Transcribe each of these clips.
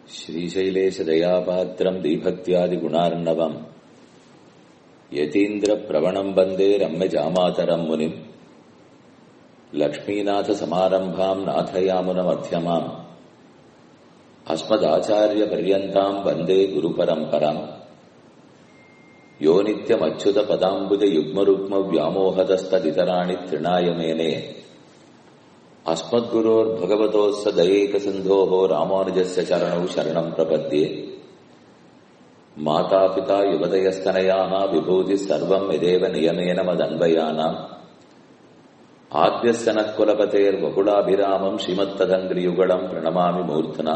श्रीशैलेशदयापात्रम् दीभक्त्यादिगुणार्णवम् यतीन्द्रप्रवणम् वन्दे रम्यजामातरम् मुनिम् लक्ष्मीनाथसमारम्भाम् नाथयामुनमध्यमाम् अस्मदाचार्यपर्यन्ताम् वन्दे गुरुपरम्पराम् यो नित्यमच्युतपदाम्बुजयुग्मरुग्मव्यामोहदस्तदितराणि तृणाय मेने अस्मद्गुरोर्भगवतोऽस्य दयैकसिन्धोः रामानुजस्य चरणौ शरणम् प्रपद्ये मातापिता युवतयस्तनयाः विभूतिः सर्वम् यदेव नियमेन मदन्वयानाम् आद्यस्य नः कुलपतेर्वकुलाभिरामम् श्रीमत्तदङ्ग्रियुगळम् प्रणमामि मूर्धना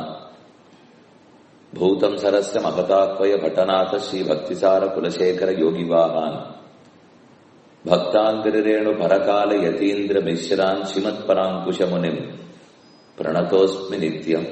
भूतम् सरस्य महताह्वय भटनाथ श्रीभक्तिसारकुलशेखर योगिवाहान् भक्ताङ्गिरेणु परकाल यतीन्द्र मिश्रान् श्रीमत्पराङ्कुशमुनिम् प्रणतोऽस्मि नित्यम्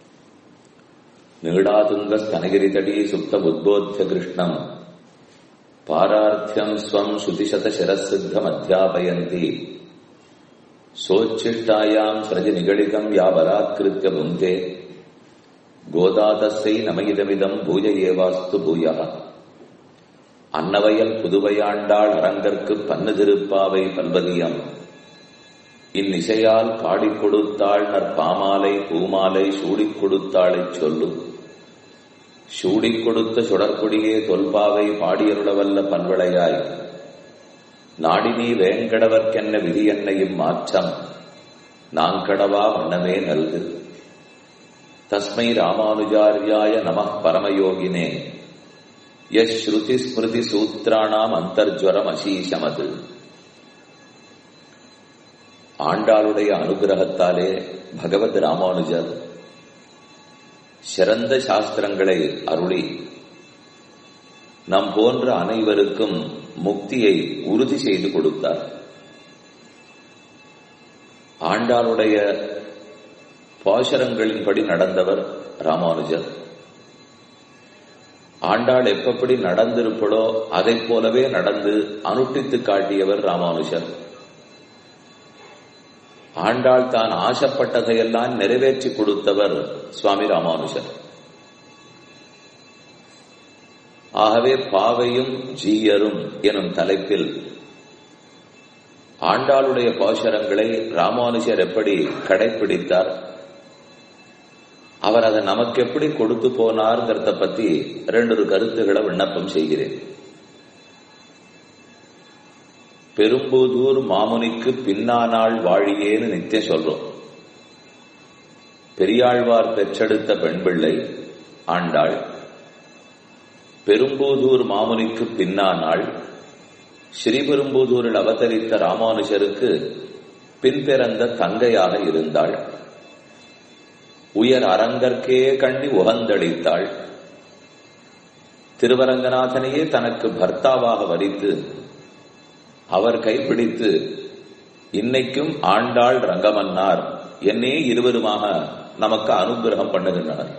नीडातुङ्गस्तनगिरितटी सुप्तमुद्बोध्य कृष्णम् पारार्थ्यम् स्वम् श्रुतिशतशिरःसिद्धमध्यापयन्ति सोच्छिष्टायाम् सृजनिगडितम् या बलात्कृत्य भुङ्क्ते கோதாதஸ்தை நமகிதமிதம் பூஜ ஏவாஸ்து பூயः அன்னவயல் புதுவையாண்டாள் அரங்கற்கு பன்னு திருப்பாவை பல்வதியம் இந்நிசையால் பாடிக் கொடுத்தாள் நற்பாமாலை பூமாலை சூடிக் கொடுத்தாளைச் சொல்லும் சூடிக் கொடுத்த சுடற்குடியே தொல்பாவை பாடியருளவல்ல பல்வளையாய் நாடினி வேங்கடவர்க்கென்ன விதி என்னையும் மாற்றம் நாங்கடவா வண்ணமே நல்கு தஸ்மை ராமானுஜாரியாய நம பரமயோகினே யஸ்ருதி ஸ்மிருதி சூத்திராணாம் அந்தர்ஜரம் அசீசமது ஆண்டாளுடைய அனுகிரகத்தாலே பகவத் ராமானுஜர் சிறந்த சாஸ்திரங்களை அருளி நம் போன்ற அனைவருக்கும் முக்தியை உறுதி செய்து கொடுத்தார் ஆண்டாளுடைய பாசரங்களின்படி நடந்தவர் ராமானுஜர் ஆண்டாள் எப்படி நடந்திருப்படோ அதை போலவே நடந்து அனுஷ்டித்து காட்டியவர் ராமானுஜர் ஆண்டாள் தான் ஆசைப்பட்டதையெல்லாம் நிறைவேற்றி கொடுத்தவர் சுவாமி ராமானுஜர் ஆகவே பாவையும் ஜீயரும் எனும் தலைப்பில் ஆண்டாளுடைய பாசரங்களை ராமானுஜர் எப்படி கடைபிடித்தார் அவர் அதை நமக்கு எப்படி கொடுத்து போனார்ங்கிறத பத்தி ரெண்டு கருத்துக்களை விண்ணப்பம் செய்கிறேன் பெரும்புதூர் மாமுனிக்கு பின்னானாள் வாழியேன்னு நித்தியம் சொல்றோம் பெரியாழ்வார் பெற்றெடுத்த பெண் பிள்ளை ஆண்டாள் பெரும்பூதூர் மாமுனிக்கு பின்னானாள் ஸ்ரீபெரும்புதூரில் அவதரித்த ராமானுஜருக்கு பின்பிறந்த தங்கையாக இருந்தாள் உயர் அரங்கற்கே கண்ணி உகந்தளித்தாள் திருவரங்கநாதனையே தனக்கு பர்த்தாவாக வரித்து அவர் கைப்பிடித்து இன்னைக்கும் ஆண்டாள் ரங்கமன்னார் என்னே இருவருமாக நமக்கு அனுகிரகம் பண்ணுகின்றனர்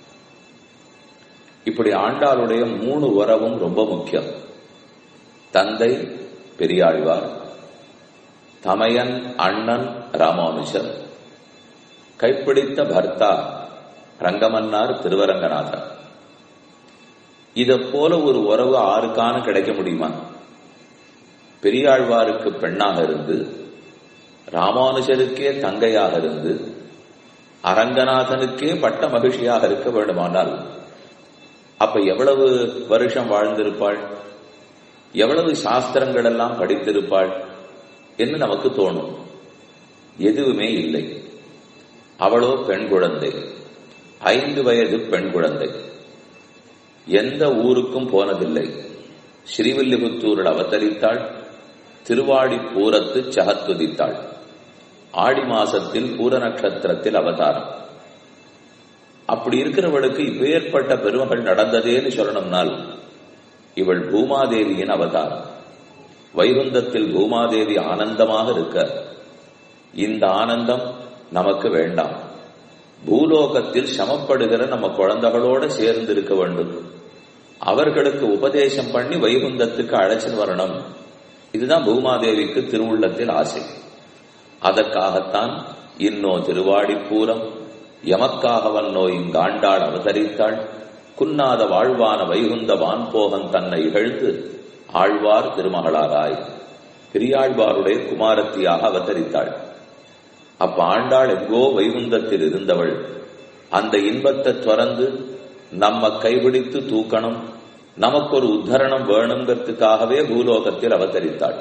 இப்படி ஆண்டாளுடைய மூணு உறவும் ரொம்ப முக்கியம் தந்தை பெரியாழ்வார் தமையன் அண்ணன் ராமானுஜர் கைப்பிடித்த பர்த்தா ரங்கமன்னார் திருவரங்கநாதர் இதை போல ஒரு உறவு ஆருக்கான கிடைக்க முடியுமா பெரியாழ்வாருக்கு பெண்ணாக இருந்து ராமானுஜருக்கே தங்கையாக இருந்து அரங்கநாதனுக்கே பட்ட மகிழ்ச்சியாக இருக்க வேண்டுமானால் அப்ப எவ்வளவு வருஷம் வாழ்ந்திருப்பாள் எவ்வளவு சாஸ்திரங்கள் எல்லாம் படித்திருப்பாள் என்று நமக்கு தோணும் எதுவுமே இல்லை அவளோ பெண் குழந்தை ஐந்து வயது பெண் குழந்தை எந்த ஊருக்கும் போனதில்லை ஸ்ரீவில்லிபுத்தூரில் அவதரித்தாள் திருவாடி பூரத்து சகத்துதித்தாள் ஆடி மாசத்தில் பூர நட்சத்திரத்தில் அவதாரம் அப்படி இருக்கிறவளுக்கு இப்பேற்பட்ட பெருமகள் நடந்ததேன்னு சொல்லணும்னால் இவள் பூமாதேவியின் அவதாரம் வைகுந்தத்தில் பூமாதேவி ஆனந்தமாக இருக்க இந்த ஆனந்தம் நமக்கு வேண்டாம் பூலோகத்தில் சமப்படுகிற நம்ம குழந்தைகளோட சேர்ந்து இருக்க வேண்டும் அவர்களுக்கு உபதேசம் பண்ணி வைகுந்தத்துக்கு அழைச்சின்னு வரணும் இதுதான் பூமாதேவிக்கு திருவுள்ளத்தில் ஆசை அதற்காகத்தான் இன்னோ திருவாடிப்பூரம் எமக்காகவன் நோய் இங்காண்டாள் அவதரித்தாள் குன்னாத வாழ்வான வைகுந்த வான்போகன் தன்னை இகழ்ந்து ஆழ்வார் திருமகளாராய் பெரியாழ்வாருடைய குமாரத்தியாக அவதரித்தாள் அப்ப ஆண்டாள் எங்கோ வைகுந்தத்தில் இருந்தவள் அந்த இன்பத்தை துறந்து நம்ம கைபிடித்து தூக்கணும் நமக்கு ஒரு உத்தரணம் வேணுங்கிறதுக்காகவே பூலோகத்தில் அவதரித்தாள்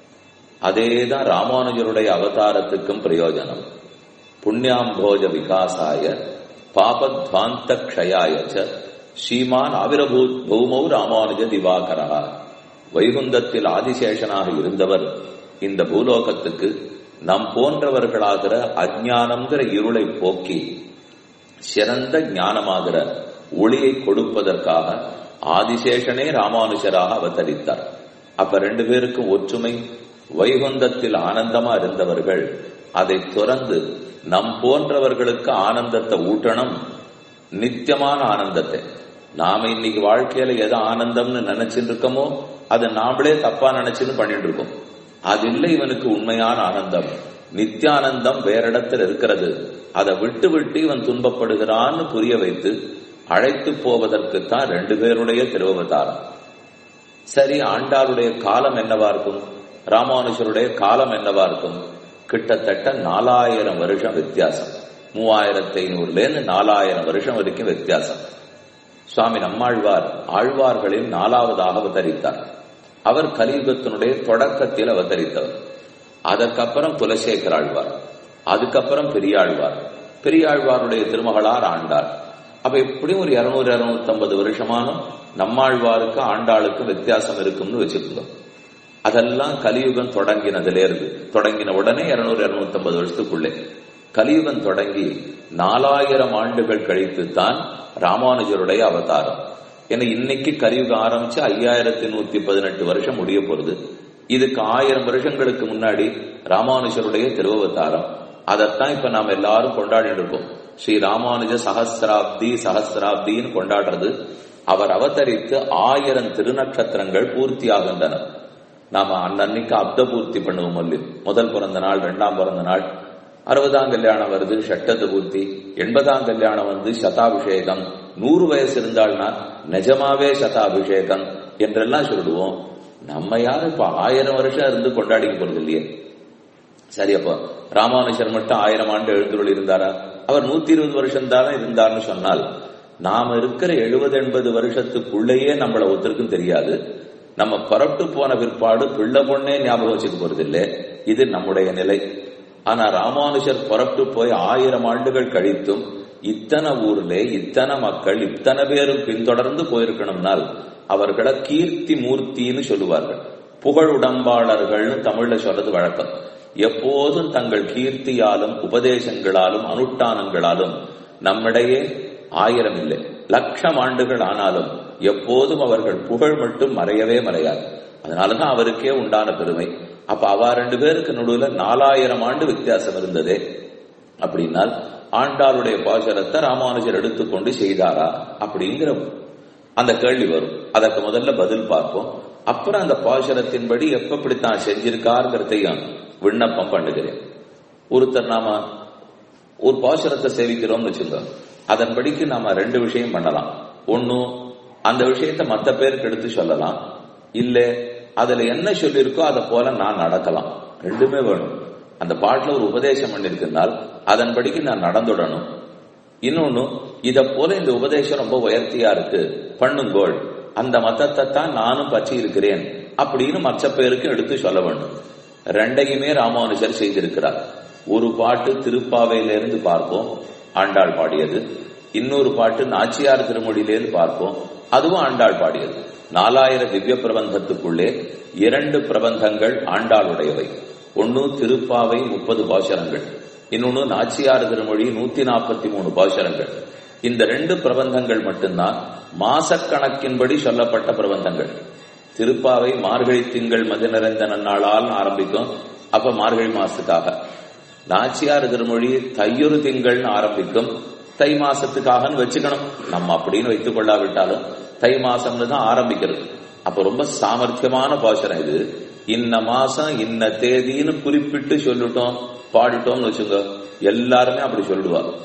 அதேதான் ராமானுஜருடைய அவதாரத்துக்கும் பிரயோஜனம் புண்ணியாம்போஜ விகாசாய பாபத்வாந்த க்ஷயாயச்ச ஸ்ரீமான் ஆவிரபூத் பௌமௌ ராமானுஜ திவாகரா வைகுந்தத்தில் ஆதிசேஷனாக இருந்தவர் இந்த பூலோகத்துக்கு நம் போன்றவர்களாகிற அஜானம்ங்கிற இருளை போக்கி சிறந்த ஞானமாகிற ஒளியை கொடுப்பதற்காக ஆதிசேஷனே ராமானுஜராக அவதரித்தார் அப்ப ரெண்டு பேருக்கும் ஒற்றுமை வைகுந்தத்தில் ஆனந்தமா இருந்தவர்கள் அதை துறந்து நம் போன்றவர்களுக்கு ஆனந்தத்தை ஊட்டணும் நித்தியமான ஆனந்தத்தை நாம இன்னைக்கு வாழ்க்கையில எது ஆனந்தம்னு நினைச்சிட்டு இருக்கோமோ அதை நாமளே தப்பா நினைச்சுன்னு பண்ணிட்டு இருக்கோம் அது இல்லை இவனுக்கு உண்மையான ஆனந்தம் நித்தியானந்தம் வேற இடத்துல இருக்கிறது அதை விட்டு விட்டு இவன் துன்பப்படுகிறான்னு புரிய வைத்து அழைத்து போவதற்குத்தான் ரெண்டு பேருடைய திருவவதாரம் சரி ஆண்டாளுடைய காலம் என்னவா இருக்கும் ராமானுஜருடைய காலம் என்னவா இருக்கும் கிட்டத்தட்ட நாலாயிரம் வருஷம் வித்தியாசம் மூவாயிரத்தி ஐநூறுல இருந்து நாலாயிரம் வருஷம் வரைக்கும் வித்தியாசம் சுவாமி நம்மாழ்வார் ஆழ்வார்களில் நாலாவதாக அவதரித்தார் அவர் கலியுகத்தினுடைய தொடக்கத்தில் அவதரித்தவர் அதற்கப்புறம் குலசேகர் ஆழ்வார் அதுக்கப்புறம் பெரியாழ்வார் பெரியாழ்வாருடைய திருமகளார் ஆண்டார் அப்ப எப்படியும் ஒரு இருநூறு இருநூத்தி ஐம்பது வருஷமானும் நம்மாழ்வாருக்கு ஆண்டாளுக்கு வித்தியாசம் இருக்கும்னு வச்சுக்கோங்க அதெல்லாம் கலியுகம் தொடங்கினதுல இருந்து தொடங்கின உடனே இருநூறு இருநூத்தி ஐம்பது வருஷத்துக்குள்ளே கலியுகம் தொடங்கி நாலாயிரம் ஆண்டுகள் கழித்து தான் ராமானுஜருடைய அவதாரம் ஏன்னா இன்னைக்கு கலியுகம் ஆரம்பிச்சு ஐயாயிரத்தி நூத்தி பதினெட்டு வருஷம் முடிய போறது இதுக்கு ஆயிரம் வருஷங்களுக்கு முன்னாடி ராமானுஜருடைய திருவவதாரம் அதைத்தான் இப்ப நாம எல்லாரும் கொண்டாடிட்டு இருக்கோம் ஸ்ரீ ராமானுஜ சஹசிராப்தி சஹசிராப்தின்னு கொண்டாடுறது அவர் அவதரித்து ஆயிரம் திருநட்சத்திரங்கள் பூர்த்தி ஆகின்றன நாம அன்னன்னைக்கு அப்த பூர்த்தி பண்ணுவோம் அல்லி முதல் பிறந்த நாள் இரண்டாம் பிறந்த நாள் அறுபதாம் கல்யாணம் வருது ஷட்டத்து பூர்த்தி எண்பதாம் கல்யாணம் வந்து சதாபிஷேகம் நூறு வயசு இருந்தாள்னா நிஜமாவே சதாபிஷேகம் என்றெல்லாம் சொல்லுவோம் நம்ம யாரும் இப்ப ஆயிரம் வருஷம் இருந்து கொண்டாடிக்க போறது இல்லையே சரி அப்போ ராமானுஜர் மட்டும் ஆயிரம் ஆண்டு எழுந்துள்ள இருந்தாரா அவர் நூத்தி இருபது வருஷம் தானே இருந்தார்னு சொன்னால் நாம இருக்கிற எழுபது எண்பது வருஷத்துக்குள்ளேயே நம்மள ஒருத்தருக்கும் தெரியாது நம்ம புறப்பட்டு போன பிற்பாடு பிள்ளை பொண்ணே ஞாபகம் வச்சுக்க போறது இல்லை இது நம்முடைய நிலை ஆனா ராமானுஜர் புறப்பட்டு போய் ஆயிரம் ஆண்டுகள் கழித்தும் இத்தனை ஊர்ல இத்தனை மக்கள் இத்தனை பேரும் பின்தொடர்ந்து போயிருக்கணும்னால் அவர்களை கீர்த்தி மூர்த்தின்னு சொல்லுவார்கள் புகழ் உடம்பாளர்கள்னு தமிழ்ல சொல்றது வழக்கம் எப்போதும் தங்கள் கீர்த்தியாலும் உபதேசங்களாலும் அனுஷ்டானங்களாலும் நம்மிடையே ஆயிரம் இல்லை லட்சம் ஆண்டுகள் ஆனாலும் எப்போதும் அவர்கள் புகழ் மட்டும் மறையவே மறையாது அதனாலதான் அவருக்கே உண்டான பெருமை அப்ப அவ ரெண்டு பேருக்கு நடுவுல நாலாயிரம் ஆண்டு வித்தியாசம் இருந்ததே அப்படின்னால் ஆண்டாளுடைய பாசரத்தை ராமானுஜர் எடுத்துக்கொண்டு செய்தாரா அப்படிங்கிற அந்த கேள்வி வரும் அதற்கு முதல்ல பதில் பார்ப்போம் அப்புறம் அந்த பாசரத்தின்படி எப்ப இப்படித்தான் செஞ்சிருக்காருங்கிறதையும் விண்ணப்பம் பண்ணுகிறேன் ஒருத்தர் நாம ஒரு பாசுரத்தை சேவிக்கிறோம்னு வச்சுக்கோ அதன்படிக்கு நாம ரெண்டு விஷயம் பண்ணலாம் ஒன்னும் அந்த விஷயத்த மத்த பேருக்கு எடுத்து சொல்லலாம் இல்ல அதுல என்ன சொல்லியிருக்கோ அதை போல நான் நடக்கலாம் ரெண்டுமே வேணும் அந்த பாட்டுல ஒரு உபதேசம் பண்ணிருக்குனால் அதன்படிக்கு நான் நடந்துடணும் இன்னொன்னு இத போல இந்த உபதேசம் ரொம்ப உயர்த்தியா இருக்கு பண்ணுங்கோள் அந்த மதத்தை தான் நானும் பற்றி இருக்கிறேன் அப்படின்னு மற்ற பேருக்கு எடுத்து சொல்ல வேண்டும் ரெண்டையுமே ராமானுஜர் செய்திருக்கிறார் ஒரு பாட்டு திருப்பாவையிலிருந்து பார்ப்போம் ஆண்டாள் பாடியது இன்னொரு பாட்டு நாச்சியார் திருமொழியிலிருந்து பார்ப்போம் அதுவும் ஆண்டாள் பாடியது நாலாயிரம் திவ்ய பிரபந்தத்துக்குள்ளே இரண்டு பிரபந்தங்கள் ஆண்டாளுடையவை ஒன்னு திருப்பாவை முப்பது பாசரங்கள் இன்னொன்னு நாச்சியார் திருமொழி நூத்தி நாற்பத்தி மூணு பாசரங்கள் இந்த ரெண்டு பிரபந்தங்கள் மட்டும்தான் மாசக்கணக்கின்படி சொல்லப்பட்ட பிரபந்தங்கள் திருப்பாவை மார்கழி திங்கள் மதி நிறைந்த நன்னாளால் ஆரம்பிக்கும் அப்ப மார்கழி மாசத்துக்காக நாச்சியார் திருமொழி தையொரு திங்கள்னு ஆரம்பிக்கும் தை மாசத்துக்காகன்னு வச்சுக்கணும் நம்ம அப்படின்னு வைத்துக் கொள்ளாவிட்டாலும் தை மாசம்னு தான் ஆரம்பிக்கிறது அப்ப ரொம்ப சாமர்த்தியமான பாசனம் இது இன்ன மாசம் இன்ன தேதின்னு குறிப்பிட்டு சொல்லிட்டோம் பாடிட்டோம்னு வச்சுங்க எல்லாருமே அப்படி சொல்லிடுவாங்க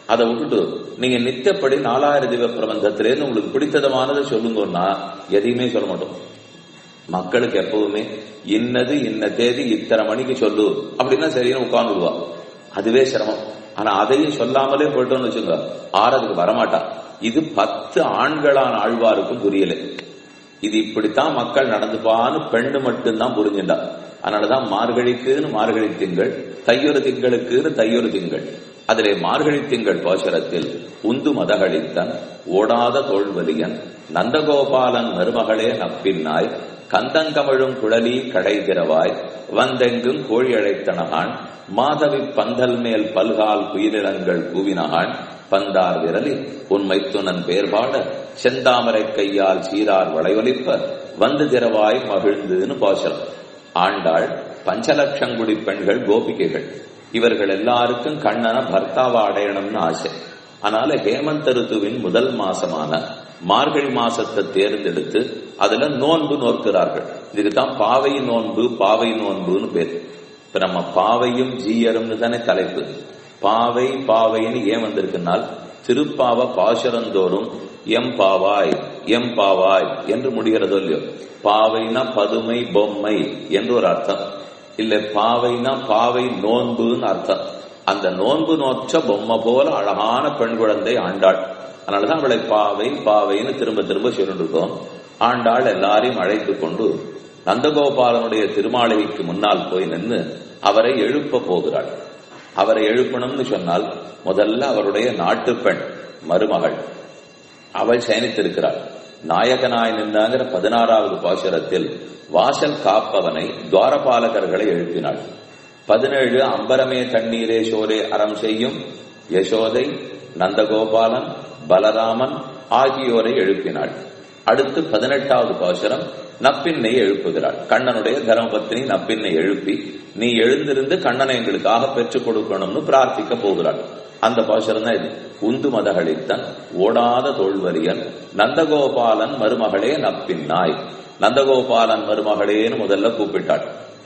அதை விட்டுட்டு நீங்க நித்தியப்படி நாலாயிரம் திவ பிரபந்தத்திலேருந்து உங்களுக்கு பிடித்ததமானதை சொல்லுங்கன்னா எதையுமே சொல்ல மாட்டோம் மக்களுக்கு எப்பவுமே இன்னது இன்ன தேதி இத்தனை மணிக்கு சொல்லு அப்படின்னா சரின்னு உட்கார்ந்துடுவா அதுவே சிரமம் ஆனா அதையும் சொல்லாமலே போயிட்டோம்னு வச்சுங்க ஆறதுக்கு வரமாட்டா இது பத்து ஆண்களான ஆழ்வாருக்கும் புரியல இது இப்படித்தான் மக்கள் நடந்துப்பான்னு பெண்ணு மட்டும்தான் புரிஞ்சுண்டா அதனாலதான் மார்கழிக்குன்னு மார்கழி திங்கள் தையொரு திங்களுக்குன்னு தையொரு திங்கள் அதிலே மார்கழி திங்கள் போஷரத்தில் உந்து மதகளித்தன் ஓடாத தோல்வலியன் நந்தகோபாலன் மருமகளே நப்பின்னாய் கந்தங்கமழும் குழலி கடை திறவாய் வந்தெங்கும் கோழி அழைத்தனகான் மாதவி பந்தல் மேல் பல்கால் குயிலினங்கள் கூவினகான் பந்தார் விரலி உண்மை துணன் பேர்பாட செந்தாமரை கையால் சீரார் வளைவொலிப்ப வந்து திறவாய் மகிழ்ந்துன்னு பாசலம் ஆண்டாள் பஞ்சலட்சங்குடி பெண்கள் கோபிகைகள் இவர்கள் எல்லாருக்கும் கண்ணனை பர்த்தாவா அடையணும்னு ஆசை அதனால ஹேமந்த ருத்துவின் முதல் மாசமான மார்கழி மாசத்தை தேர்ந்தெடுத்து அதுல நோன்பு நோக்கிறார்கள் இதுக்குதான் பாவை நோன்பு பாவை நோன்புன்னு பேர் இப்ப நம்ம பாவையும் ஜீயரும்னு தானே தலைப்பு பாவை பாவைன்னு ஏன் வந்திருக்குனால் திருப்பாவ பாசுரந்தோறும் எம் பாவாய் எம் பாவாய் என்று முடிகிறதோ இல்லையோ பாவைனா பதுமை பொம்மை என்று ஒரு அர்த்தம் இல்ல பாவைனா பாவை நோன்புன்னு அர்த்தம் அந்த நோன்பு நோற்ற பொம்மை போல அழகான பெண் குழந்தை ஆண்டாள் அதனாலதான் அவளை பாவை பாவைன்னு திரும்ப திரும்ப சொல்லிட்டு இருக்கோம் ஆண்டாள் எல்லாரையும் அழைத்து கொண்டு நந்தகோபாலனுடைய திருமாளிகைக்கு முன்னால் போய் நின்று அவரை எழுப்ப போகிறாள் அவரை எழுப்பணும்னு சொன்னால் முதல்ல அவருடைய நாட்டு பெண் மருமகள் அவள் சயனித்திருக்கிறாள் நாயகனாய் நின்றாங்கிற பதினாறாவது பாசுரத்தில் வாசல் காப்பவனை துவாரபாலகர்களை எழுப்பினாள் பதினேழு அம்பரமே தண்ணீரே சோரே அறம் செய்யும் யசோதை நந்தகோபாலன் பலராமன் ஆகியோரை எழுப்பினாள் அடுத்து பதினெட்டாவது பாசுரம் நப்பின்னை எழுப்புகிறாள் கண்ணனுடைய தர்மபத்தினி நப்பின்னை எழுப்பி நீ எழுந்திருந்து கண்ணனை எங்களுக்காக பெற்றுக் கொடுக்கணும்னு பிரார்த்திக்க போகிறாள் அந்த பாசுரம் தான் இது உந்து மதகளித்தன் ஓடாத தோல்வரியன் நந்தகோபாலன் மருமகளே நப்பின்னாய் நந்தகோபாலன் மருமகளேன்னு முதல்ல கூப்பிட்டாள்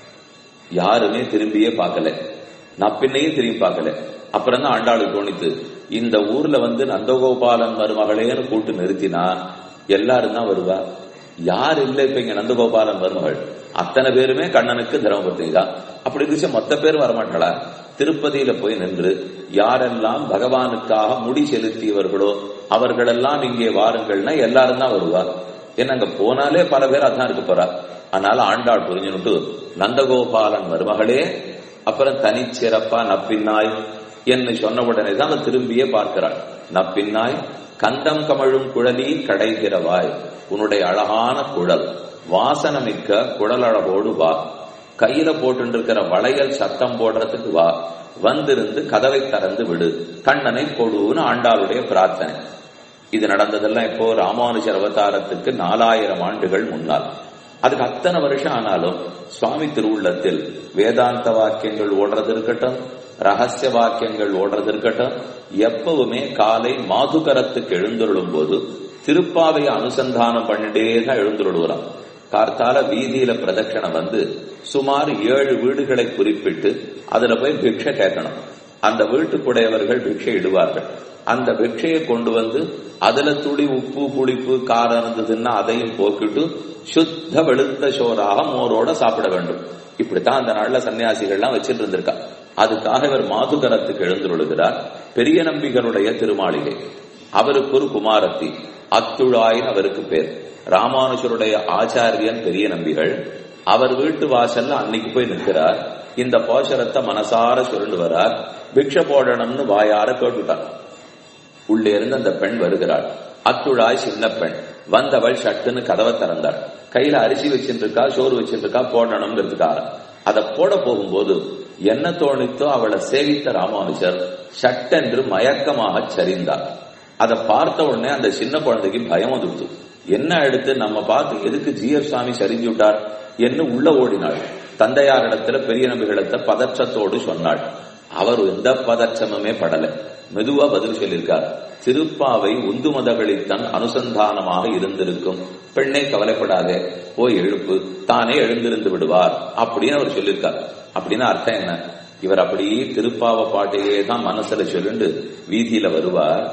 யாருமே திரும்பியே பார்க்கல நப்பின்னையும் திரும்பி பார்க்கல அப்புறம் தான் ஆண்டாளுக்கு தோணித்து இந்த ஊர்ல வந்து நந்தகோபாலன் மருமகளேன்னு கூட்டு நிறுத்தினா எல்லாரும் தான் வருவா யார் இல்ல இப்ப இங்க நந்தகோபாலன் மருமகள் அத்தனை பேருமே கண்ணனுக்கு தர்மபத்தினி தான் அப்படி இருந்துச்சு மொத்த பேர் வரமாட்டாளா திருப்பதியில போய் நின்று யாரெல்லாம் பகவானுக்காக முடி செலுத்தியவர்களோ அவர்களெல்லாம் இங்கே வாருங்கள்னா எல்லாரும் தான் வருவா ஏன்னா அங்க போனாலே பல பேர் அதான் இருக்க போறா அதனால ஆண்டாள் புரிஞ்சுனுட்டு நந்தகோபாலன் மருமகளே அப்புறம் தனிச்சிறப்பா நப்பின்னாய் என்று சொன்ன உடனே தான் அவன் திரும்பியே பார்க்கிறாள் நப்பின்னாய் கந்தம் கமழும் குழலி கடைகிறவாய் உன்னுடைய அழகான குழல் வாசனமிக்க குழல் அழகோடு வா கையில போட்டு இருக்கிற வளையல் சத்தம் போடுறதுக்கு வா வந்திருந்து கதவை திறந்து விடு கண்ணனை கொடுன்னு ஆண்டாளுடைய பிரார்த்தனை இது நடந்ததெல்லாம் இப்போ ராமானுஜர் அவதாரத்துக்கு நாலாயிரம் ஆண்டுகள் முன்னால் அதுக்கு அத்தனை வருஷம் ஆனாலும் சுவாமி திருவுள்ளத்தில் வேதாந்த வாக்கியங்கள் ஓடுறது இருக்கட்டும் ரகசிய வாக்கியங்கள் ஓடுறது இருக்கட்டும் எப்பவுமே காலை மாதுகரத்துக்கு எழுந்துருளும் போது திருப்பாவை அனுசந்தானம் பண்ணிட்டே தான் எழுந்துருடுவாராம் கார்த்தால வீதியில பிரதட்சணம் வந்து சுமார் ஏழு வீடுகளை குறிப்பிட்டு அதுல போய் பிக்ஷை கேட்கணும் அந்த வீட்டுக்குடையவர்கள் பிக்ஷை இடுவார்கள் அந்த பிக்ஷையை கொண்டு வந்து அதுல துளி உப்பு புளிப்பு காரம் இருந்ததுன்னா அதையும் போக்கிட்டு சுத்த வெளுத்த சோறாக மோரோட சாப்பிட வேண்டும் இப்படித்தான் அந்த நாள்ல சன்னியாசிகள்லாம் வச்சிட்டு இருந்திருக்கா அதுக்காக இவர் மாதுகரத்துக்கு எழுந்துள்ளுகிறார் பெரிய நம்பிகளுடைய திருமாளிகை அவருக்கு ஒரு குமாரத்தி அத்துழாயின் அவருக்கு பேர் ராமானுஜருடைய ஆச்சாரியன் பெரிய நம்பிகள் அவர் வீட்டு வாசல்ல அன்னைக்கு போய் நிற்கிறார் இந்த போஷரத்தை மனசார சுருண்டு வரார் பிக்ஷ போடணும்னு வாயார கேட்டுட்டார் உள்ளே இருந்து அந்த பெண் வருகிறாள் அத்துழாய் சின்ன பெண் வந்தவள் சட்டுன்னு கதவை திறந்தாள் கையில அரிசி வச்சுட்டு இருக்கா சோறு வச்சுட்டு இருக்கா போடணுங்கிறதுக்காக அதை போட போகும்போது என்ன தோணித்தோ அவளை சேவித்த ராமானுஜர் சட்டென்று மயக்கமாக சரிந்தார் அதை பார்த்த உடனே அந்த சின்ன குழந்தைக்கு பயம் வந்துடுத்து என்ன எடுத்து நம்ம பார்த்து எதுக்கு ஜிஎஃப் சுவாமி சரிஞ்சு விட்டார் என்று உள்ள ஓடினாள் தந்தையாரிடத்துல பெரிய நம்பிகளிடத்த பதற்றத்தோடு சொன்னாள் அவர் எந்த பதற்றமுமே படல மெதுவா பதில் சொல்லியிருக்கார் திருப்பாவை உந்து மதகளித்தன் அனுசந்தானமாக இருந்திருக்கும் பெண்ணை கவலைப்படாதே போய் எழுப்பு தானே எழுந்திருந்து விடுவார் அப்படின்னு அவர் சொல்லியிருக்கார் அப்படின்னு அர்த்தம் என்ன இவர் அப்படியே திருப்பாவ பாட்டையே தான் மனசுல சொல்லிண்டு வீதியில வருவார்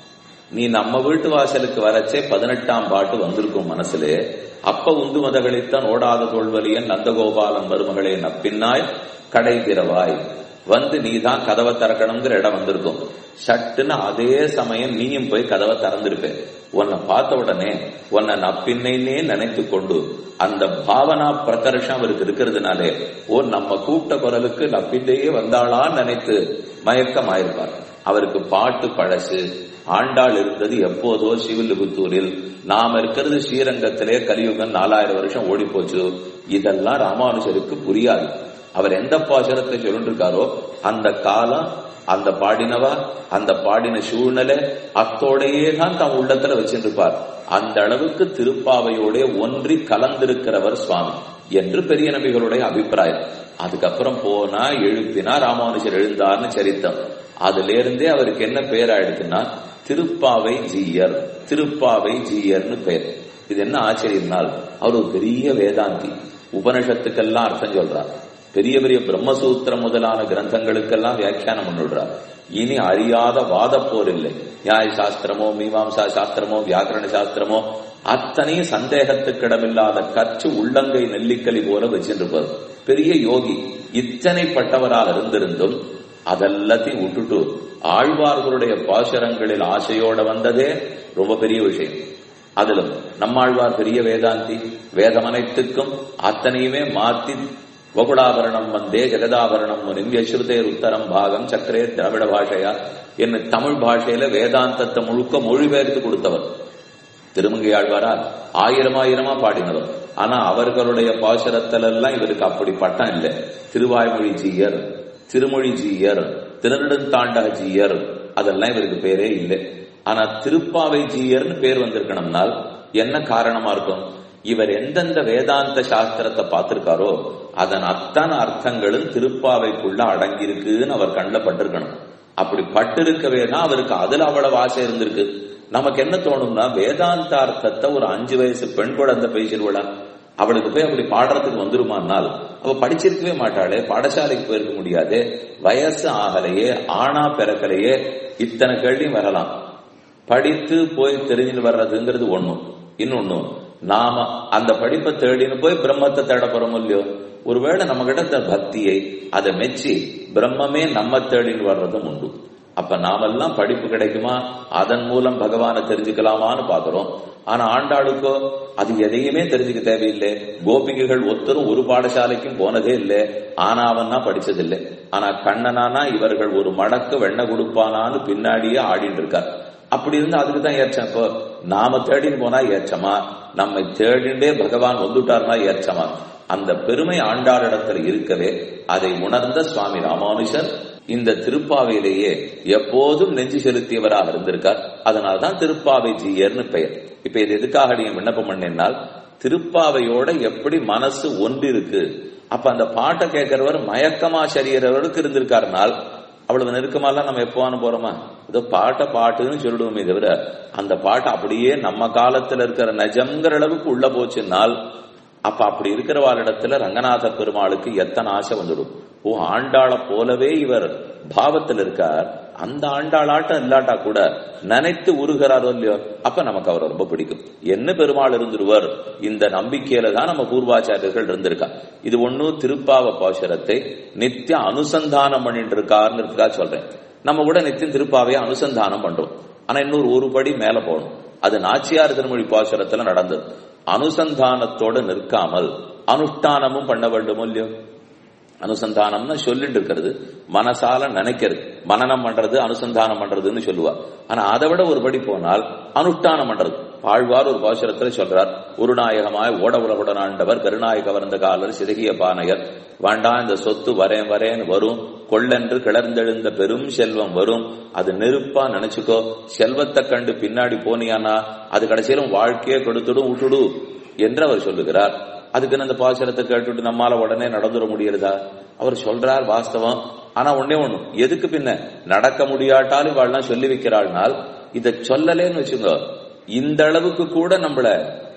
நீ நம்ம வீட்டு வாசலுக்கு வரச்சே பதினெட்டாம் பாட்டு வந்திருக்கும் மனசுல அப்ப உந்து மதகளித்தான் ஓடாத தோல்வலியன் நந்தகோபாலன் மருமகளே நப்பின்னாய் கடை திறவாய் வந்து நீ தான் கதவை திறக்கணுங்கிற இடம் வந்திருக்கும் சட்டுன்னு அதே சமயம் நீயும் போய் கதவை திறந்திருப்ப உன்னை பார்த்த உடனே உன்னை நப்பின்னைன்னே நினைத்து கொண்டு அந்த பாவனா பிரகர்ஷம் அவருக்கு இருக்கிறதுனாலே ஓ நம்ம கூப்பிட்ட குரலுக்கு நப்பின்னையே வந்தாளான்னு நினைத்து மயக்கமாயிருப்பார் அவருக்கு பாட்டு பழசு ஆண்டாள் இருந்தது எப்போதோ சிவில்லிபுத்தூரில் நாம இருக்கிறது ஸ்ரீரங்கத்திலே கலியுகம் நாலாயிரம் வருஷம் ஓடி போச்சு இதெல்லாம் ராமானுஜருக்கு புரியாது அவர் எந்த பாசுரத்தை சொல்லிருக்காரோ அந்த காலம் அந்த பாடினவா அந்த பாடின சூழ்நிலை அத்தோடையே தான் தம் உள்ளத்துல வச்சிருப்பார் அந்த அளவுக்கு திருப்பாவையோட ஒன்றி கலந்திருக்கிறவர் சுவாமி என்று பெரிய நபிகளுடைய அபிப்பிராயம் அதுக்கப்புறம் போனா எழுப்பினா ராமானுஜர் எழுந்தார்னு சரித்தம் அதுல இருந்தே அவருக்கு என்ன பேர் ஆயிடுச்சுன்னா திருப்பாவை ஜீயர் திருப்பாவை ஜீயர்னு பேர் இது என்ன ஆச்சரியம்னால் அவர் ஒரு பெரிய வேதாந்தி உபனிஷத்துக்கெல்லாம் அர்த்தம் சொல்றார் பெரிய பெரிய பிரம்மசூத்திரம் முதலான கிரந்தங்களுக்கெல்லாம் வியாக்கியானம் பண்ணிடுறார் இனி அறியாத வாத போர் இல்லை நியாய சாஸ்திரமோ மீமாம்சா சாஸ்திரமோ வியாக்கரண சாஸ்திரமோ அத்தனையும் சந்தேகத்துக்கிடமில்லாத கற்று உள்ளங்கை நெல்லிக்கலி போல வச்சிருப்பார் பெரிய யோகி இத்தனைப்பட்டவராக இருந்திருந்தும் அதெல்லாத்தையும் விட்டுட்டு ஆழ்வார்களுடைய பாசுரங்களில் ஆசையோட வந்ததே ரொம்ப பெரிய விஷயம் அதிலும் நம்மாழ்வார் பெரிய வேதாந்தி வேதமனைத்துக்கும் அத்தனையுமே மாத்தி வகுடாபரணம் வந்தே ஜெகதாபரணம் முனிம் யஸ்ருதேர் உத்தரம் பாகம் சக்கரே திராவிட பாஷையா என்ன தமிழ் பாஷையில வேதாந்தத்தை முழுக்க மொழிபெயர்த்து கொடுத்தவர் திருமங்கையாழ்வாரா ஆயிரம் ஆயிரமா பாடினவர் ஆனா அவர்களுடைய பாசுரத்திலெல்லாம் இவருக்கு அப்படி பட்டம் இல்லை திருவாய்மொழி ஜீயர் திருமொழி ஜீயர் திருநெடுந்தாண்டக ஜீயர் அதெல்லாம் இவருக்கு பேரே இல்லை ஆனா திருப்பாவை ஜீயர்னு பேர் வந்திருக்கணும்னால் என்ன காரணமா இருக்கும் இவர் எந்தெந்த வேதாந்த சாஸ்திரத்தை பார்த்திருக்காரோ அதன் அத்தனை அர்த்தங்களும் திருப்பாவைக்குள்ள அடங்கியிருக்குன்னு அவர் கண்ணில் பட்டிருக்கணும் அப்படி பட்டிருக்கவே தான் அவருக்கு அதுல அவ்வளவு ஆசை இருந்திருக்கு நமக்கு என்ன தோணும்னா வேதாந்த அர்த்தத்தை ஒரு அஞ்சு வயசு பெண் குழந்தை பேசிடுவா அவளுக்கு போய் அப்படி பாடுறதுக்கு வந்துருமானால் அவ படிச்சிருக்கவே மாட்டாளே பாடசாலைக்கு போயிருக்க முடியாது வயசு ஆகலையே ஆனா பிறக்கலையே இத்தனை கேள்வியும் வரலாம் படித்து போய் தெரிஞ்சுட்டு வர்றதுங்கிறது ஒண்ணும் இன்னொன்னு நாம அந்த படிப்பை தேடின்னு போய் பிரம்மத்தை தேட போறோம் இல்லையோ ஒருவேளை நம்ம கிட்ட பக்தியை அதை மெச்சி பிரம்மமே நம்ம தேடின்னு வர்றதும் உண்டு அப்ப நாமெல்லாம் படிப்பு கிடைக்குமா அதன் மூலம் பகவானை தெரிஞ்சுக்கலாமான்னு பாக்குறோம் ஆனா ஆண்டாளுக்கோ அது எதையுமே தெரிஞ்சுக்க தேவையில்லை கோபிகைகள் ஒருத்தரும் ஒரு பாடசாலைக்கும் போனதே இல்லை ஆனாவன்னா படிச்சதில்லை ஆனா கண்ணனானா இவர்கள் ஒரு மடக்கு வெண்ண கொடுப்பானான்னு பின்னாடியே ஆடிட்டு இருக்கார் அப்படி இருந்து அதுக்கு தான் ஏற்றம் இப்போ நாம தேடின்னு போனா ஏற்றமா நம்மை தேடிண்டே பகவான் வந்துட்டார்னா ஏற்றமா அந்த பெருமை ஆண்டாளிடத்துல இருக்கவே அதை உணர்ந்த சுவாமி ராமானுஷர் இந்த திருப்பாவையிலேயே எப்போதும் நெஞ்சு செலுத்தியவராக இருந்திருக்கார் அதனால்தான் திருப்பாவை ஜீயர்னு பெயர் இப்ப இது எதுக்காக நீங்க விண்ணப்பம் பண்ணினால் திருப்பாவையோட எப்படி மனசு ஒன்று இருக்கு அப்ப அந்த பாட்டை கேட்கிறவர் மயக்கமா சரியறவருக்கு இருந்திருக்காருனால் அவ்வளவு நெருக்கமாலாம் நம்ம எப்போவானு போறோமா ஏதோ பாட்டை பாட்டுன்னு சொல்லிடுவோமே தவிர அந்த பாட்டை அப்படியே நம்ம காலத்துல இருக்கிற நஜம்ங்கிற அளவுக்கு உள்ள போச்சுன்னால் அப்ப அப்படி இருக்கிறவாளிடத்துல ரங்கநாத பெருமாளுக்கு எத்தனை ஆசை வந்துடும் ஓ ஆண்டாளை போலவே இவர் பாவத்தில் இருக்கார் அந்த ஆண்டாளாட்டம் இல்லாட்டா கூட நினைத்து உருகிறாரோ இல்லையோ அப்ப நமக்கு அவர் ரொம்ப பிடிக்கும் என்ன பெருமாள் இருந்துருவர் இந்த நம்பிக்கையில தான் நம்ம பூர்வாச்சாரியர்கள் இருந்திருக்கா இது ஒண்ணு திருப்பாவ பாசுரத்தை நித்திய அனுசந்தானம் பண்ணிட்டு இருக்காருன்னு சொல்றேன் நம்ம கூட நித்தியம் திருப்பாவையை அனுசந்தானம் பண்றோம் ஆனா இன்னொரு ஒரு படி மேல போகணும் அது நாச்சியார் திருமொழி பாசுரத்துல நடந்தது அனுசந்தானத்தோட நிற்காமல் அனுஷ்டானமும் பண்ண வேண்டும் இல்லையோ அனுசந்தானம்னு சொல்லிட்டு இருக்கிறது மனசால நினைக்கிறது மனநம் பண்றது அனுசந்தானம் பண்றதுன்னு சொல்லுவா ஆனா அதை விட ஒரு படி போனால் அனுஷ்டானம் பண்றது ஆழ்வார் ஒரு பாசுரத்துல சொல்றார் ஒரு நாயகமாய் ஓட உலகுடன் ஆண்டவர் கருநாயக கவர்ந்த காலர் சிதகிய பானையர் வேண்டாம் இந்த சொத்து வரேன் வரேன்னு வரும் கொள்ளென்று கிளர்ந்தெழுந்த பெரும் செல்வம் வரும் அது நெருப்பா நினைச்சுக்கோ செல்வத்தை கண்டு பின்னாடி போனியானா அது கடைசியிலும் வாழ்க்கையே கொடுத்துடும் விட்டுடு என்று அவர் சொல்லுகிறார் அதுக்குன்னு அந்த பாசுரத்தை கேட்டுட்டு நம்மால உடனே நடந்துட முடியறதா அவர் சொல்றார் வாஸ்தவம் ஆனா ஒன்னே ஒண்ணு எதுக்கு பின்ன நடக்க முடியாட்டாலும் இவாள்லாம் சொல்லி வைக்கிறாள்னால் இதை சொல்லலேன்னு வச்சுங்க இந்த அளவுக்கு கூட நம்மள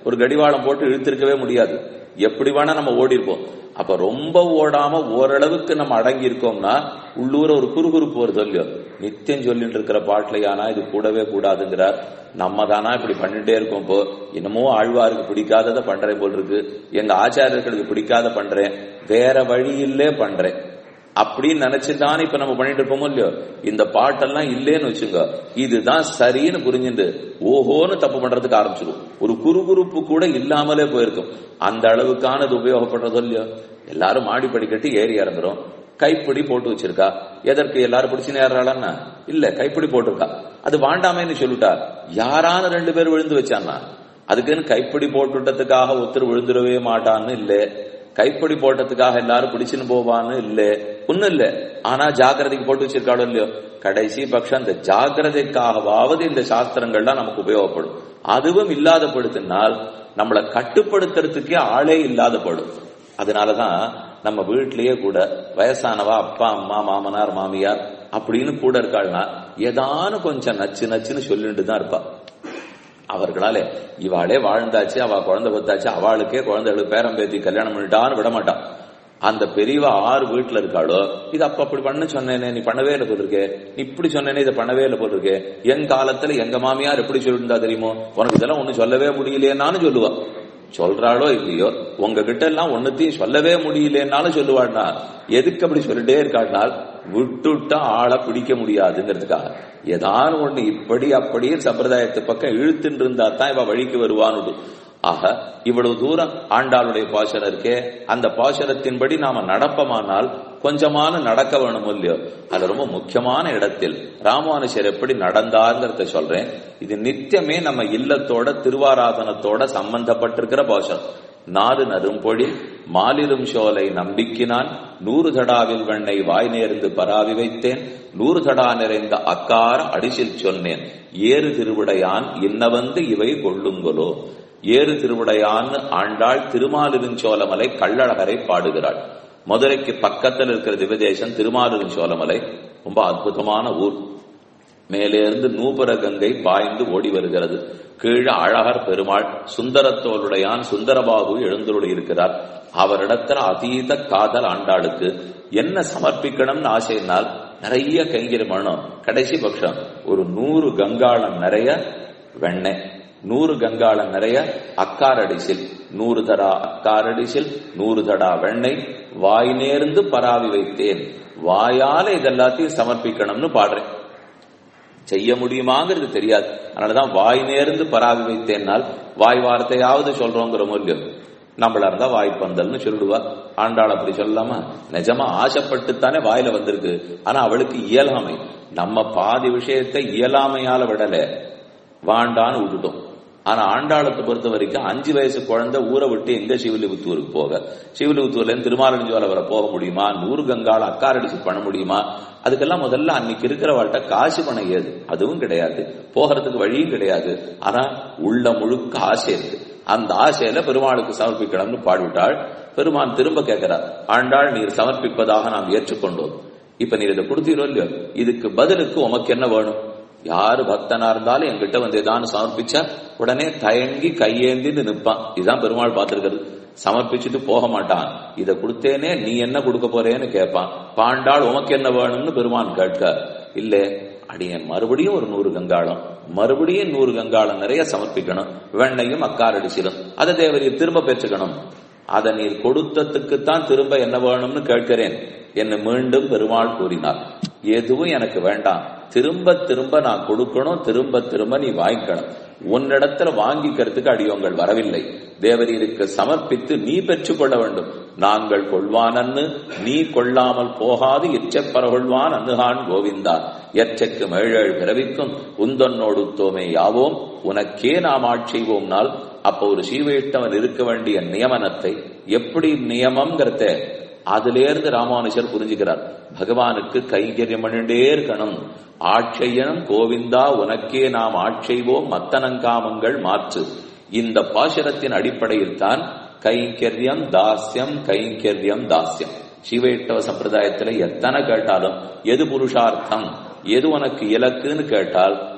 ஒரு கடிவாளம் போட்டு இழுத்திருக்கவே முடியாது எப்படி வேணா நம்ம ஓடி இருப்போம் அப்ப ரொம்ப ஓடாம ஓரளவுக்கு நம்ம அடங்கி இருக்கோம்னா உள்ளூர ஒரு குறுகுறுப்பு வருது இல்லையோ நித்தியம் சொல்லிட்டு இருக்கிற பாட்டிலையானா இது கூடவே கூடாதுங்கிறார் நம்ம தானா இப்படி பண்ணிட்டே இருக்கோம் இப்போ என்னமோ ஆழ்வாருக்கு பிடிக்காததை பண்றேன் போல் இருக்கு எங்க ஆச்சாரியர்களுக்கு பிடிக்காத பண்றேன் வேற வழியிலே பண்றேன் அப்படின்னு நினைச்சுதான் இப்ப நம்ம பண்ணிட்டு இருப்போமோ இல்லையோ இந்த பாட்டெல்லாம் இல்லேன்னு வச்சுங்க இதுதான் சரின்னு புரிஞ்சுட்டு ஓஹோன்னு தப்பு பண்றதுக்கு ஆரம்பிச்சிடும் ஒரு குறுகுறுப்பு கூட இல்லாமலே போயிருக்கும் அந்த அளவுக்கானது உபயோகப்படுறதோ இல்லையோ எல்லாரும் மாடி படிக்கட்டு ஏறி இறங்குறோம் கைப்பிடி போட்டு வச்சிருக்கா எதற்கு எல்லாரும் பிடிச்சு நேர்றாளன்னா இல்ல கைப்பிடி போட்டிருக்கா அது வாண்டாமேன்னு சொல்லிட்டா யாரான ரெண்டு பேர் விழுந்து வச்சான்னா அதுக்குன்னு கைப்பிடி போட்டுட்டதுக்காக ஒருத்தர் விழுந்துடவே மாட்டான்னு இல்லை கைப்படி போட்டதுக்காக எல்லாரும் பிடிச்சுன்னு போவான்னு இல்ல ஒண்ணும் இல்ல ஆனா ஜாக்கிரதைக்கு போட்டு வச்சிருக்காளோ இல்லையோ கடைசி பட்சம் அந்த ஜாக்கிரதைக்காகவாவது இந்த சாஸ்திரங்கள்லாம் நமக்கு உபயோகப்படும் அதுவும் இல்லாத படுத்தினால் நம்மளை கட்டுப்படுத்துறதுக்கே ஆளே இல்லாத படும் அதனாலதான் நம்ம வீட்லயே கூட வயசானவா அப்பா அம்மா மாமனார் மாமியார் அப்படின்னு கூட இருக்காள்னா ஏதானு கொஞ்சம் நச்சு நச்சுன்னு சொல்லிட்டு தான் இருப்பா அவர்களாலே இவாளே வாழ்ந்தாச்சு அவ குழந்தை பத்தாச்சு அவளுக்கே குழந்தைகளுக்கு பேரம் பேத்தி கல்யாணம் பண்ணிட்டான்னு விட மாட்டான் அந்த பெரியவா ஆறு வீட்டுல இருக்காளோ இது அப்ப அப்படி பண்ண சொன்னேனே நீ பண்ணவே இல்லை போட்டிருக்கே நீ இப்படி சொன்னேனே இதை பண்ணவே இல்லை போட்டிருக்கே என் காலத்துல எங்க மாமியார் எப்படி சொல்லிருந்தா தெரியுமோ உனக்கு இதெல்லாம் ஒண்ணு சொல்லவே முடியலையேனாலும் சொல்லுவா சொல்றாளோ இல்லையோ உங்ககிட்ட எல்லாம் ஒன்னுத்தையும் சொல்லவே முடியலன்னாலும் சொல்லுவாள்னா எதுக்கு அப்படி சொல்லிட்டே இருக்காள்னால் விட்டுட்டா ஆளை பிடிக்க முடியாதுங்கிறதுக்காக ஏதாவது ஒண்ணு இப்படி அப்படியே சம்பிரதாயத்து பக்கம் இழுத்துட்டு இருந்தா தான் இவ வழிக்கு வருவான்னு ஆக இவ்வளவு தூரம் ஆண்டாளுடைய பாசனம் இருக்கே அந்த பாசனத்தின்படி நாம நடப்பமானால் கொஞ்சமான நடக்க வேணும் இல்லையோ அது ரொம்ப முக்கியமான இடத்தில் ராமானுஷர் எப்படி நடந்தார்ங்கிறத சொல்றேன் இது நித்தியமே நம்ம இல்லத்தோட திருவாராதனத்தோட சம்பந்தப்பட்டிருக்கிற பாசனம் நாடு நரும்பொழில் மாலிரும் சோலை நம்பிக்கினான் நூறு தடாவில் வெண்ணை வாய் நேர்ந்து பராவி வைத்தேன் நூறு தடா நிறைந்த அக்கார அடிசில் சொன்னேன் ஏறு திருவிடையான் இன்ன வந்து இவை கொள்ளுங்களோ ஏறு திருவிடையான் ஆண்டாள் திருமாலிருஞ்சோலமலை கள்ளழகரை பாடுகிறாள் மதுரைக்கு பக்கத்தில் இருக்கிற திவதேசம் திருமாலிருஞ்சோலமலை ரொம்ப அற்புதமான ஊர் மேலே இருந்து நூபுர கங்கை பாய்ந்து ஓடி வருகிறது கீழே அழகர் பெருமாள் சுந்தரத்தோளுடையான் சுந்தரபாபு எழுந்தருளி இருக்கிறார் அவரிடத்துல அதீத காதல் ஆண்டாளுக்கு என்ன சமர்ப்பிக்கணும்னு ஆசைனால் நிறைய கைங்கரி மனம் கடைசி பட்சம் ஒரு நூறு கங்காளம் நிறைய வெண்ணெய் நூறு கங்காளம் நிறைய அக்காரடிசில் நூறு தடா அக்காரடிசில் நூறு தடா வெண்ணெய் வாய் நேர்ந்து பராவி வைத்தேன் வாயால இதெல்லாத்தையும் சமர்ப்பிக்கணும்னு பாடுறேன் செய்ய முடியுமாங்கிறது தெரியாது அதனாலதான் வாய் நேர்ந்து பராவி வைத்தேன்னால் வாய் வார்த்தையாவது சொல்றோங்கிற மூலியம் நம்மளா இருந்தா வாய்ப்பந்தல்னு சொல்லிடுவா ஆண்டாள் அப்படி சொல்லாம நிஜமா ஆசைப்பட்டுத்தானே வாயில வந்திருக்கு ஆனா அவளுக்கு இயலாமை நம்ம பாதி விஷயத்தை இயலாமையால விடல வாண்டான்னு விட்டுட்டோம் ஆனா ஆண்டாளத்தை பொறுத்த வரைக்கும் அஞ்சு வயசு குழந்தை ஊரை விட்டு எங்க சிவிலிபுத்தூருக்கு போக சிவிலிபுத்தூர்ல இருந்து திருமாலஞ்சுவால வர போக முடியுமா நூறு கங்கால அக்காரடிச்சு பண்ண முடியுமா அதுக்கெல்லாம் முதல்ல அன்னைக்கு இருக்கிறவாள்கிட்ட காசு பணம் ஏது அதுவும் கிடையாது போகிறதுக்கு வழியும் கிடையாது ஆனா உள்ள முழுக்க ஆசை இருக்கு அந்த ஆசையில பெருமாளுக்கு சமர்ப்பிக்கணும்னு பாடிவிட்டாள் பெருமான் திரும்ப கேட்கிறார் ஆண்டாள் நீர் சமர்ப்பிப்பதாக நாம் ஏற்றுக்கொண்டோம் இப்ப நீர் இதை கொடுத்தீரோ இல்லையோ இதுக்கு பதிலுக்கு உமக்கு என்ன வேணும் யாரு பக்தனா இருந்தாலும் என்கிட்ட வந்து ஏதாவது சமர்ப்பிச்சா உடனே தயங்கி கையேந்தின்னு நிற்பான் இதுதான் பெருமாள் பார்த்திருக்கிறது சமர்ப்பிச்சுட்டு போக மாட்டான் இதை கொடுத்தேனே நீ என்ன கொடுக்க போறேன்னு கேட்பான் பாண்டாள் உமக்கு என்ன வேணும்னு பெருமான் கேட்க இல்ல அடியன் மறுபடியும் ஒரு நூறு கங்காளம் மறுபடியும் நூறு கங்காளம் நிறைய சமர்ப்பிக்கணும் வெண்ணையும் அக்காரடிச்சிடும் அதை தேவரீர் திரும்ப பெற்றுக்கணும் அதை நீர் கொடுத்ததுக்குத்தான் திரும்ப என்ன வேணும்னு கேட்கிறேன் என்று மீண்டும் பெருமாள் கூறினார் எதுவும் எனக்கு வேண்டாம் திரும்ப திரும்ப நான் கொடுக்கணும் திரும்ப திரும்ப நீ வாங்கிக்கணும் உன்னிடத்துல வாங்கிக்கிறதுக்கு அடியோங்கள் வரவில்லை தேவரீருக்கு சமர்ப்பித்து நீ பெற்றுக்கொள்ள வேண்டும் நாங்கள் கொள்வானன்னு நீ கொள்ளாமல் போகாது எச்சப்பரகொள்வான் அன்னுகான் கோவிந்தா எச்சக்கு மேழேழ் பிறவிக்கும் உந்தன்னோடு தோமே யாவோம் உனக்கே நாம் ஆட்செய்வோம்னால் அப்போ ஒரு சீவையிட்டவன் இருக்க வேண்டிய நியமனத்தை எப்படி நியமம்ங்கிறத அதிலேருந்து ராமானுஷர் புரிஞ்சுக்கிறார் பகவானுக்கு கைங்கரியம் பண்ணிட்டே இருக்கணும் ஆட்செய்யனும் கோவிந்தா உனக்கே நாம் ஆட்செய்வோம் மத்தனங்காமங்கள் மாற்று இந்த பாசுரத்தின் அடிப்படையில் தான் கைங்கரியம் தாஸ்யம் கைங்கரியம் தாஸ்யம் சிவைட்டவ சம்பிரதாயத்துல எத்தனை கேட்டாலும் எது புருஷார்த்தம் எது உனக்கு இலக்குன்னு கேட்டால்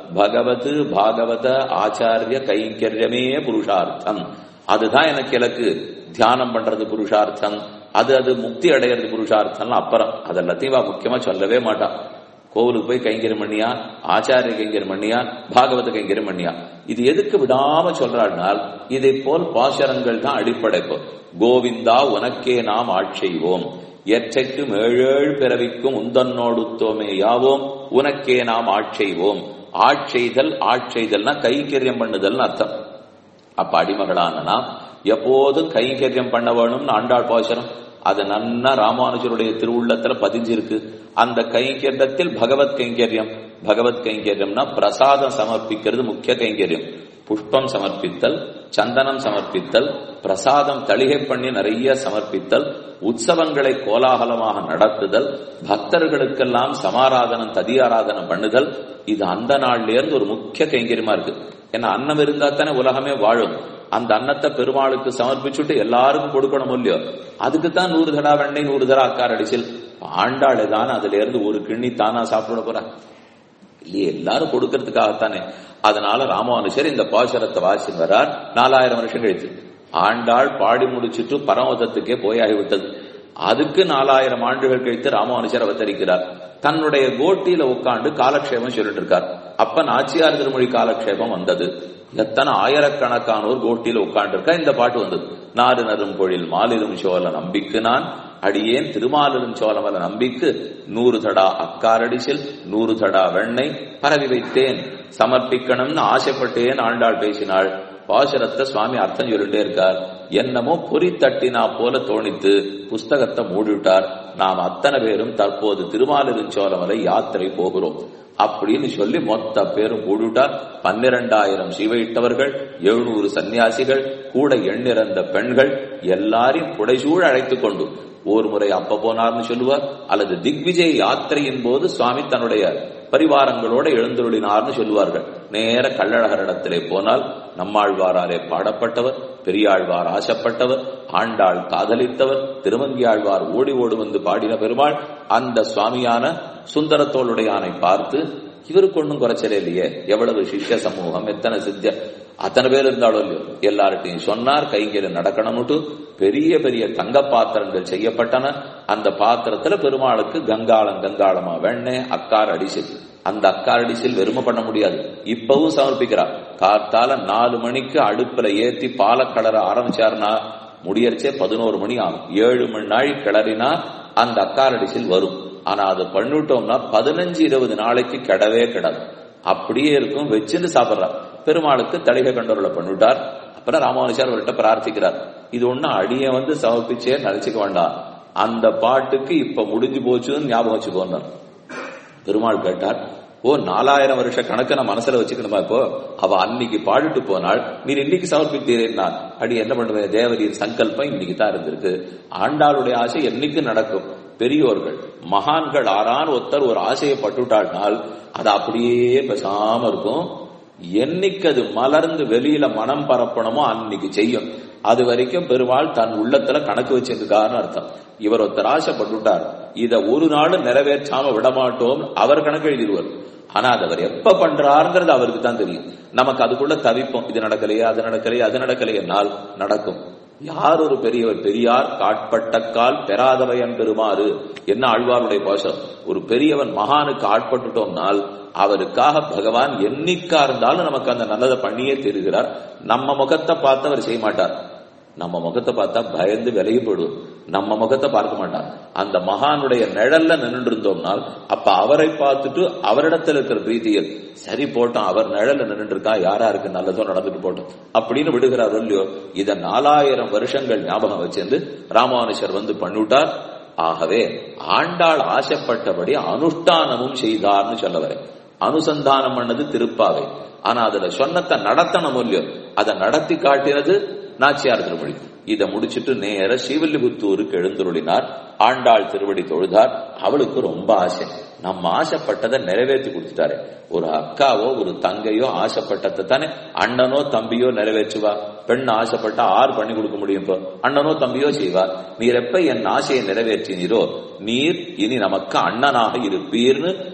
பகவத் பாகவத ஆச்சாரிய கைங்கரியமே புருஷார்த்தம் அதுதான் எனக்கு இலக்கு தியானம் பண்றது புருஷார்த்தம் அது அது முக்தி அடையிறது புருஷார்த்தம் அப்புறம் அதெல்லாத்தையும் இவ முக்கியமா சொல்லவே மாட்டான் கோவிலுக்கு போய் கைங்கரியம் பண்ணியா ஆச்சாரிய கைங்கரியம் பண்ணியா பாகவத கைங்கரியம் பண்ணியா இது எதுக்கு விடாம சொல்றாள்னால் இதை போல் பாசரங்கள் தான் அடிப்படை இப்போ கோவிந்தா உனக்கே நாம் ஆட்செய்வோம் எற்றைக்கும் ஏழேழு பிறவிக்கும் உந்தன்னோடுத்தோமே யாவோம் உனக்கே நாம் ஆட்செய்வோம் ஆட்செய்தல் ஆட்செய்தல்னா கைங்கரியம் பண்ணுதல்னு அர்த்தம் அப்ப அடிமகளான நாம் எப்போதும் கைங்கரியம் பண்ண வேணும்னு ஆண்டாள் பாசனம் அது நன்னா ராமானுஜருடைய திருவுள்ளத்துல பதிஞ்சிருக்கு அந்த கைங்கரியத்தில் பகவத் கைங்கரியம் பகவத் கைங்கரியம்னா பிரசாதம் சமர்ப்பிக்கிறது முக்கிய கைங்கரியம் புஷ்பம் சமர்ப்பித்தல் சந்தனம் சமர்ப்பித்தல் பிரசாதம் தளிகை பண்ணி நிறைய சமர்ப்பித்தல் உற்சவங்களை கோலாகலமாக நடத்துதல் பக்தர்களுக்கெல்லாம் சமாராதனம் ததியாராதனம் பண்ணுதல் இது அந்த நாள்ல இருந்து ஒரு முக்கிய கைங்கரியமா இருக்கு ஏன்னா அன்னம் இருந்தா தானே உலகமே வாழும் அந்த அன்னத்தை பெருமாளுக்கு சமர்ப்பிச்சுட்டு எல்லாருக்கும் கொடுக்கணும் இல்லையோ அதுக்கு தான் நூறு தடா வெண்ணெய் நூறு தடா அக்கார் அடிச்சல் ஆண்டாளு தான் அதுல இருந்து ஒரு கிண்ணி தானா சாப்பிட போறா இல்லையே எல்லாரும் கொடுக்கறதுக்காகத்தானே அதனால ராமானுஷர் இந்த பாசுரத்தை வாசி வரார் நாலாயிரம் வருஷம் கழித்து ஆண்டாள் பாடி முடிச்சுட்டு பரமதத்துக்கே போயாகிவிட்டது அதுக்கு நாலாயிரம் ஆண்டுகள் கழித்து ராமானுஜர் அவதரிக்கிறார் தன்னுடைய கோட்டியில உட்காந்து காலக்ஷேபம் சொல்லிட்டு இருக்கார் அப்ப நாச்சியார் திருமொழி காலக்ஷேபம் வந்தது எத்தனை ஆயிரக்கணக்கானோர் கோட்டியில உட்காந்துருக்கா இந்த பாட்டு வந்தது நாடு நரும் பொழில் மாலிரும் சோழ நம்பிக்கு நான் அடியேன் திருமாலிரும் சோழமல நம்பிக்கு நூறு தடா அக்காரடிசில் நூறு தடா வெண்ணெய் பரவி வைத்தேன் சமர்ப்பிக்கணும்னு ஆசைப்பட்டேன் ஆண்டாள் பேசினாள் பாசுரத்தை சுவாமி அர்த்தம் சொல்லிட்டே இருக்கார் என்னமோ பொறி தட்டினா போல தோணித்து புஸ்தகத்தை மூடிவிட்டார் நாம் அத்தனை பேரும் தற்போது திருமாலிருஞ்சோலமலை யாத்திரை போகிறோம் அப்படின்னு சொல்லி மொத்த பேரும் கூடிவிட்டார் பன்னிரண்டாயிரம் சிவையிட்டவர்கள் எழுநூறு சன்னியாசிகள் கூட எண்ணிறந்த பெண்கள் எல்லாரையும் புடைசூழ அழைத்துக் கொண்டு ஒரு முறை அப்ப போனார்னு சொல்லுவார் அல்லது திக்விஜய் யாத்திரையின் போது சுவாமி தன்னுடைய பரிவாரங்களோட எழுந்தருளினார்னு சொல்லுவார்கள் நேர கள்ளழகரிடத்திலே போனால் நம்மாழ்வாராலே பாடப்பட்டவர் பெரியாழ்வார் ஆசைப்பட்டவர் ஆண்டாள் காதலித்தவர் திருமங்கியாழ்வார் ஓடி ஓடி வந்து பாடின பெருமாள் அந்த சுவாமியான சுந்தரத்தோளுடையானை பார்த்து இவருக்கு ஒன்றும் குறைச்சலே இல்லையே எவ்வளவு சிஷ்ய சமூகம் எத்தனை சித்திய அத்தனை பேர் இருந்தாலும் இல்லையோ எல்லார்ட்டையும் சொன்னார் கைங்கில நடக்கணும்னுட்டு பெரிய பெரிய தங்க பாத்திரங்கள் செய்யப்பட்டன அந்த பாத்திரத்துல பெருமாளுக்கு கங்காளம் கங்காளமா வெண்ணெய் அக்கார் அடிசில் அந்த அக்கார் அடிசில் வெறுமை பண்ண முடியாது இப்பவும் சமர்ப்பிக்கிறார் காத்தால நாலு மணிக்கு அடுப்புல ஏத்தி பால கலர ஆரம்பிச்சாருன்னா முடியறச்சே பதினோரு மணி ஆகும் ஏழு மணி நாள் கிளறினா அந்த அக்கார் அடிசில் வரும் ஆனா அதை பண்ணிட்டோம்னா பதினஞ்சு இருபது நாளைக்கு கிடவே கிடாது அப்படியே இருக்கும் வச்சுன்னு சாப்பிடுறார் பெருமாளுக்கு தளிகை கண்டவர்களை பண்ணிவிட்டார் அப்புறம் ராமானுஜர் அவர்கிட்ட பிரார்த்திக்கிறார் இது ஒண்ணு அடிய வந்து சமர்ப்பிச்சே நினைச்சுக்க வேண்டாம் அந்த பாட்டுக்கு இப்ப முடிஞ்சு போச்சுன்னு ஞாபகம் வச்சுக்கோன்னார் பெருமாள் கேட்டார் ஓ நாலாயிரம் வருஷ கணக்கு நான் மனசுல வச்சுக்கணுமா இப்போ அவ அன்னைக்கு பாடிட்டு போனாள் நீர் இன்னைக்கு சமர்ப்பித்தீரேன் அடி என்ன பண்ணுவேன் தேவரியின் சங்கல்பம் இன்னைக்கு தான் இருந்திருக்கு ஆண்டாளுடைய ஆசை என்னைக்கு நடக்கும் பெரியோர்கள் மகான்கள் ஆறான் ஒருத்தர் ஒரு ஆசையை பட்டுட்டாள்னால் அது அப்படியே பேசாம இருக்கும் என்னைக்கு அது மலர்ந்து வெளியில மனம் பரப்பணுமோ அன்னைக்கு செய்யும் அது வரைக்கும் பெருமாள் தன் உள்ளத்துல கணக்கு வச்சிருக்காருன்னு அர்த்தம் இவர் ஒருத்தர் ஆசைப்பட்டுட்டார் இத ஒரு நாள் நிறைவேற்றாம விடமாட்டோம் அவர் கணக்கு எழுதிடுவார் ஆனா அது அவர் எப்ப பண்றாருங்கிறது அவருக்கு தான் தெரியும் நமக்கு அதுக்குள்ள தவிப்போம் இது நடக்கலையே அது நடக்கலையே அது நடக்கலையே நாள் நடக்கும் யார் ஒரு பெரியவர் பெரியார் காட்பட்டக்கால் பெறாதவையன் பெறுமாறு என்ன ஆழ்வாருடைய பாசம் ஒரு பெரியவன் மகானுக்கு ஆட்பட்டுட்டோம்னால் அவருக்காக பகவான் என்னைக்கா இருந்தாலும் நமக்கு அந்த நல்லதை பண்ணியே தருகிறார் நம்ம முகத்தை பார்த்து அவர் செய்ய மாட்டார் நம்ம முகத்தை பார்த்தா பயந்து விலகி போயிடுவோம் நம்ம முகத்தை பார்க்க மாட்டான் அந்த மகானுடைய நிழல்ல நின்று இருந்தோம்னால் அப்ப அவரை பார்த்துட்டு அவரிடத்துல இருக்கிற பிரீதியில் சரி போட்டோம் அவர் நிழல்ல நின்று இருக்கா யாரா இருக்கு நல்லதோ நடந்துட்டு போட்டோம் அப்படின்னு விடுகிறார் இல்லையோ இத நாலாயிரம் வருஷங்கள் ஞாபகம் வச்சிருந்து ராமானுஷர் வந்து பண்ணிவிட்டார் ஆகவே ஆண்டாள் ஆசைப்பட்டபடி அனுஷ்டானமும் செய்தார்னு சொல்ல வரேன் அனுசந்தானம் பண்ணது திருப்பாவை ஆனா அதுல சொன்னத்தை நடத்தணும் இல்லையோ அதை நடத்தி காட்டினது நாச்சியார் திருமொழி இதை முடிச்சிட்டு நேர ஸ்ரீவில்லிபுத்தூருக்கு எழுந்துருளினார் ஆண்டாள் திருவடி தொழுதார் அவளுக்கு ரொம்ப ஆசை நம்ம ஆசைப்பட்டதை நிறைவேற்றி கொடுத்துட்டாரு ஒரு அக்காவோ ஒரு தங்கையோ ஆசைப்பட்டதை தானே அண்ணனோ தம்பியோ நிறைவேற்றுவா பெண் ஆசைப்பட்டா ஆறு பண்ணி கொடுக்க முடியும் இப்போ அண்ணனோ தம்பியோ செய்வா நீர் எப்ப என் ஆசையை நிறைவேற்றினீரோ நீர் இனி நமக்கு அண்ணனாக இருப்பீர்னு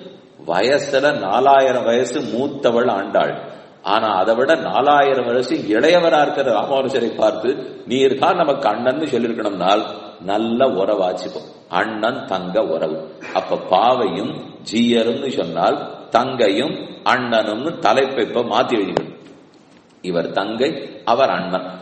வயசுல நாலாயிரம் வயசு மூத்தவள் ஆண்டாள் ஆனா அதை விட நாலாயிரம் வயசு இளையவரா இருக்கிற ராமானுஜரை பார்த்து நீர் தான் நமக்கு அண்ணன் சொல்லிருக்கணும்னால் நல்ல உறவாச்சுக்கும் அண்ணன் தங்க உறவு அப்ப பாவையும் ஜீயரும்னு சொன்னால் தங்கையும் அண்ணனும்னு தலைப்பை இப்ப மாத்தி எழுதிக்கணும் இவர் தங்கை அவர் அண்ணன்